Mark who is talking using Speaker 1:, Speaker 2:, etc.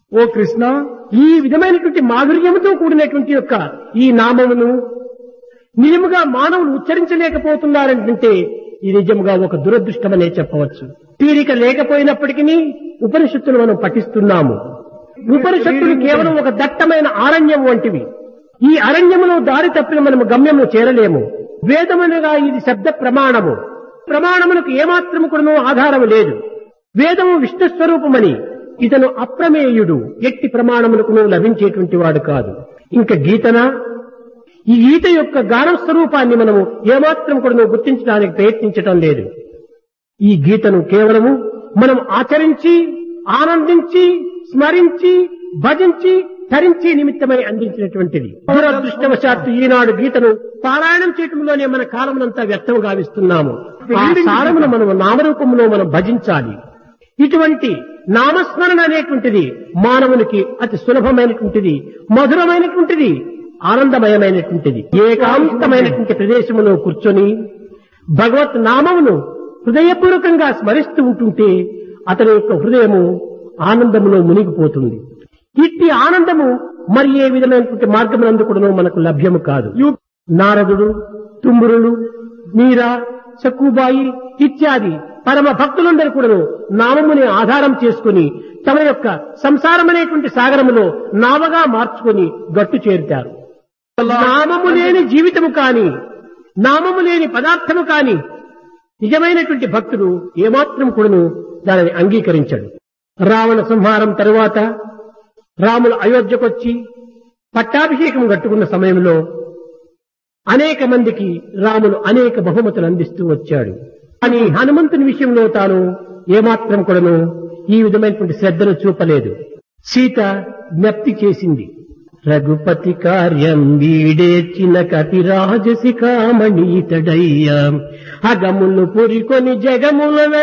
Speaker 1: ఓ కృష్ణ
Speaker 2: ఈ విధమైనటువంటి మాధుర్యముతో కూడినటువంటి యొక్క ఈ నామమును నిజముగా మానవులు ఉచ్చరించలేకపోతున్నారంటే ఇది నిజముగా ఒక దురదృష్టమనే చెప్పవచ్చు తీరిక లేకపోయినప్పటికీ ఉపనిషత్తులు మనం పఠిస్తున్నాము ఉపనిషత్తులు కేవలం ఒక దట్టమైన ఆరణ్యం వంటివి ఈ అరణ్యములో దారి తప్పిన మనము గమ్యము చేరలేము వేదమునగా ఇది శబ్ద ప్రమాణము ప్రమాణములకు ఏమాత్రము కూడా ఆధారము లేదు వేదము విష్ణు స్వరూపమని ఇతను అప్రమేయుడు ఎట్టి ప్రమాణములకు లభించేటువంటి వాడు కాదు ఇంకా గీతనా ఈ గీత యొక్క గానం స్వరూపాన్ని మనము ఏమాత్రం కూడా గుర్తించడానికి ప్రయత్నించటం లేదు ఈ గీతను కేవలము మనం ఆచరించి ఆనందించి స్మరించి భజించి ధరించి నిమిత్తమై అందించినటువంటిది దురదృష్టవశాత్తు ఈనాడు గీతను పారాయణం చేయటంలోనే మన కాలమునంతా వ్యర్థం గావిస్తున్నాము ఆ సారమును మనం నామరూపంలో మనం భజించాలి ఇటువంటి నామస్మరణ అనేటువంటిది మానవునికి అతి సులభమైనటువంటిది మధురమైనటువంటిది ఆనందమయమైనటువంటిది ఏకాంతమైనటువంటి ప్రదేశములో కూర్చొని భగవత్ నామమును హృదయపూర్వకంగా స్మరిస్తూ ఉంటుంటే అతని యొక్క హృదయము ఆనందములో మునిగిపోతుంది ఇట్టి ఆనందము మరి ఏ విధమైనటువంటి మార్గమునందు కూడా మనకు లభ్యము కాదు నారదుడు తుంబురులు మీరా సక్కుబాయి ఇత్యాది పరమ భక్తులందరూ కూడా నామముని ఆధారం చేసుకుని తమ యొక్క సంసారమనేటువంటి సాగరములో నావగా మార్చుకొని గట్టు చేరుతారు నామము లేని జీవితము కాని నామము లేని పదార్థము కాని నిజమైనటువంటి భక్తుడు ఏమాత్రం కూడాను దానిని అంగీకరించడు రావణ సంహారం తరువాత రాములు అయోధ్యకొచ్చి పట్టాభిషేకం కట్టుకున్న సమయంలో అనేక మందికి రాములు అనేక బహుమతులు అందిస్తూ వచ్చాడు కానీ హనుమంతుని విషయంలో తాను ఏమాత్రం కూడాను ఈ విధమైనటువంటి శ్రద్ధను చూపలేదు సీత జ్ఞప్తి చేసింది రఘుపతి కార్యం వీడేచిన కపిరాజసి కామణీతడయ్యా అగములు పురికొని జగముల